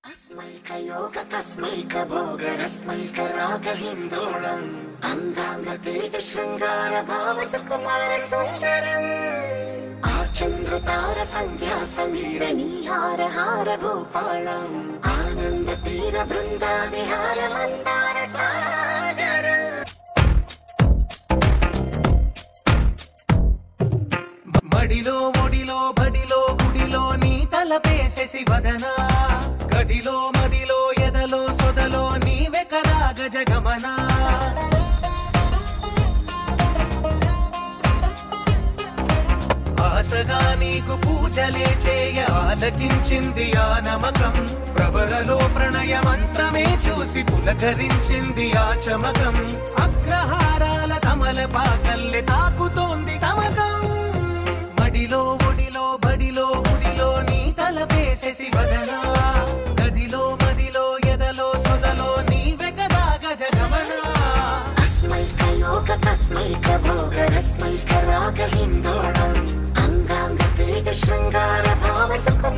अस्मैकयोग तस्मैक भोग रस्मैक राग हिन्दोळम् अङ्गाङ्ग तेज शृङ्गार भाव सुकुमार सुन्दरम् आचन्द्रतार सन्ध्या समीर नीहार हार भूपालम् आनन्द तीर बृन्दा विहार मन्दार सागर బడిలో ఒడిలో బడిలో గుడిలో నీ తలపేసేసి వదనా గదిలో మదిలో ఎదలో సొదలో నీవే కదా గజగమనా ఆశగా నీకు పూజలే చేయ ఆలకించింది ఆ నమకం ప్రవరలో ప్రణయ మంత్రమే చూసి పులకరించింది ఆ చమకం అగ్రహారాల కమల పాకల్లె తాకుతోంది తమకం మడిలో ఒడిలో బడిలో గుడిలో నీ తలపేసేసి వదనా గదిలో మదిలో ఎదలో సొదలో నీవే కదా గజగమనా अस्मैकयोग तस्मैक भोग रस्मैक राग हिन्दोळम् अङ्गाङ्ग तेज शृङ्गार भाव सुकुमार